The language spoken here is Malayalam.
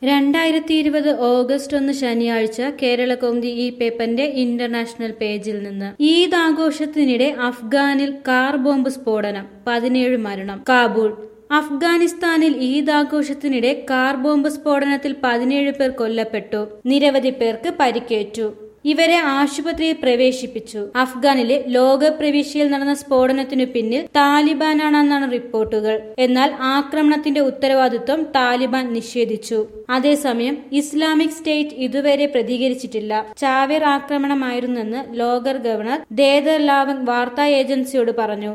രണ്ടായിരത്തി ഇരുപത് ഓഗസ്റ്റ് ഒന്ന് ശനിയാഴ്ച കേരള കൗമുദി ഈ പേപ്പറിന്റെ ഇന്റർനാഷണൽ പേജിൽ നിന്ന് ഈദ് ആഘോഷത്തിനിടെ അഫ്ഗാനിൽ കാർ ബോംബ് സ്ഫോടനം പതിനേഴ് മരണം കാബൂൾ അഫ്ഗാനിസ്ഥാനിൽ ഈദ് ആഘോഷത്തിനിടെ കാർ ബോംബ് സ്ഫോടനത്തിൽ പതിനേഴ് പേർ കൊല്ലപ്പെട്ടു നിരവധി പേർക്ക് പരിക്കേറ്റു ഇവരെ ആശുപത്രിയിൽ പ്രവേശിപ്പിച്ചു അഫ്ഗാനിലെ ലോക പ്രവിശ്യയിൽ നടന്ന സ്ഫോടനത്തിനു പിന്നിൽ താലിബാനാണെന്നാണ് റിപ്പോർട്ടുകൾ എന്നാൽ ആക്രമണത്തിന്റെ ഉത്തരവാദിത്വം താലിബാൻ നിഷേധിച്ചു അതേസമയം ഇസ്ലാമിക് സ്റ്റേറ്റ് ഇതുവരെ പ്രതികരിച്ചിട്ടില്ല ചാവേർ ആക്രമണമായിരുന്നെന്ന് ലോകർ ഗവർണർ ദേദർ ലാവങ് വാർത്താ ഏജൻസിയോട് പറഞ്ഞു